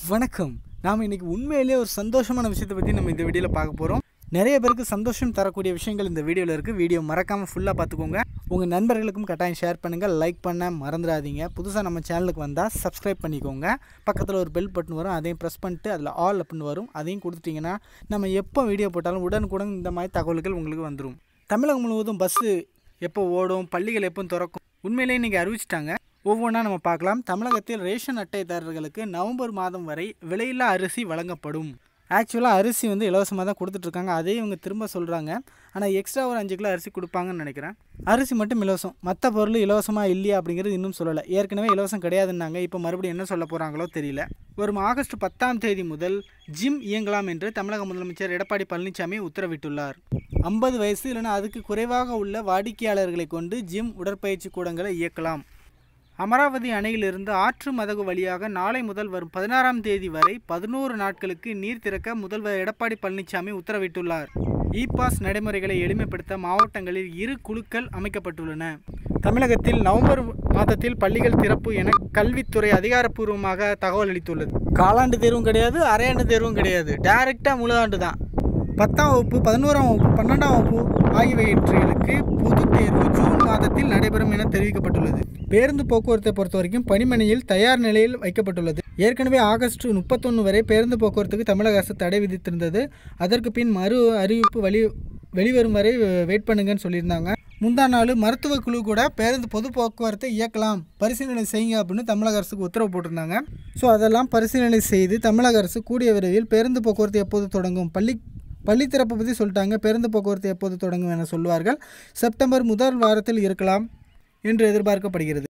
வணக்கம் நாம் இன்னைக்கு உண்மையிலேயே ஒரு சந்தோஷமான விஷயத்தை பற்றி நம்ம இந்த வீடியோவில் பார்க்க போகிறோம் நிறைய பேருக்கு சந்தோஷம் தரக்கூடிய விஷயங்கள் இந்த வீடியோவில் இருக்குது வீடியோ மறக்காமல் ஃபுல்லாக பார்த்துக்கோங்க உங்கள் நண்பர்களுக்கும் கட்டாயம் ஷேர் பண்ணுங்கள் லைக் பண்ண மறந்துடாதீங்க புதுசாக நம்ம சேனலுக்கு வந்தால் சப்ஸ்கிரைப் பண்ணிக்கோங்க பக்கத்தில் ஒரு பெல் பட்டன் வரும் அதையும் ப்ரெஸ் பண்ணிட்டு அதில் ஆல் அப்படின்னு வரும் அதையும் கொடுத்துட்டிங்கன்னா நம்ம எப்போ வீடியோ போட்டாலும் உடனுக்குடன் இந்த மாதிரி தகவல்கள் உங்களுக்கு வந்துடும் தமிழகம் முழுவதும் பஸ்ஸு எப்போ ஓடும் பள்ளிகள் எப்போ திறக்கும் உண்மையிலேயே இன்றைக்கி அறிவிச்சிட்டாங்க ஒவ்வொன்றா நம்ம பார்க்கலாம் தமிழகத்தில் ரேஷன் அட்டைதாரர்களுக்கு நவம்பர் மாதம் வரை விலையில்லா அரிசி வழங்கப்படும் ஆக்சுவலாக அரிசி வந்து இலவசமாக தான் கொடுத்துட்ருக்காங்க அதே இவங்க திரும்ப சொல்கிறாங்க ஆனால் எக்ஸ்ட்ரா ஒரு அஞ்சு கிலோ அரிசி கொடுப்பாங்கன்னு நினைக்கிறேன் அரிசி மட்டும் இலவசம் மற்ற பொருள் இலவசமாக இல்லையா அப்படிங்கிறது இன்னும் சொல்லலை ஏற்கனவே இலவசம் கிடையாதுன்னாங்க இப்போ மறுபடியும் என்ன சொல்ல போகிறாங்களோ தெரியல வரும் ஆகஸ்ட் பத்தாம் தேதி முதல் ஜிம் இயங்கலாம் என்று தமிழக முதலமைச்சர் எடப்பாடி பழனிசாமி உத்தரவிட்டுள்ளார் ஐம்பது வயசு இல்லைன்னா அதுக்கு குறைவாக உள்ள வாடிக்கையாளர்களை கொண்டு ஜிம் உடற்பயிற்சி கூடங்களை இயக்கலாம் அமராவதி அணையிலிருந்து ஆற்று மதகு வழியாக நாளை முதல் வரும் பதினாறாம் தேதி வரை பதினோரு நாட்களுக்கு நீர் திறக்க முதல்வர் எடப்பாடி பழனிசாமி உத்தரவிட்டுள்ளார் இ பாஸ் நடைமுறைகளை எளிமைப்படுத்த மாவட்டங்களில் இரு குழுக்கள் அமைக்கப்பட்டுள்ளன தமிழகத்தில் நவம்பர் மாதத்தில் பள்ளிகள் திறப்பு என கல்வித்துறை அதிகாரப்பூர்வமாக தகவல் அளித்துள்ளது காலாண்டு தேர்வும் கிடையாது அரையாண்டு தேர்வும் கிடையாது டைரெக்டாக முழு ஆண்டு தான் பத்தாம் வகுப்பு பதினோராம் வகுப்பு பன்னெண்டாம் வகுப்பு ஆகியவற்றுகளுக்கு பொதுத் தேர்வு ஜூன் மாதத்தில் நடைபெறும் என தெரிவிக்கப்பட்டுள்ளது பேருந்து போக்குவரத்தை பொறுத்த வரைக்கும் பணிமனையில் தயார் நிலையில் வைக்கப்பட்டுள்ளது ஏற்கனவே ஆகஸ்ட் முப்பத்தொன்று வரை பேருந்து போக்குவரத்துக்கு தமிழக அரசு தடை விதித்திருந்தது அதற்கு பின் மறு அறிவிப்பு வழி வெளிவரும் வரை வெயிட் பண்ணுங்கன்னு சொல்லியிருந்தாங்க முந்தா நாள் மருத்துவ குழு கூட பேருந்து பொது போக்குவரத்தை இயக்கலாம் பரிசீலனை செய்யுங்க அப்படின்னு தமிழக அரசுக்கு உத்தரவு போட்டிருந்தாங்க ஸோ அதெல்லாம் பரிசீலனை செய்து தமிழக அரசு கூடிய விரைவில் பேருந்து போக்குவரத்து எப்போது தொடங்கும் பள்ளி பள்ளி திறப்பை பற்றி சொல்லிட்டாங்க பேருந்து போக்குவரத்து எப்போது தொடங்கும் என சொல்வார்கள் செப்டம்பர் முதல் வாரத்தில் இருக்கலாம் என்று எதிர்பார்க்கப்படுகிறது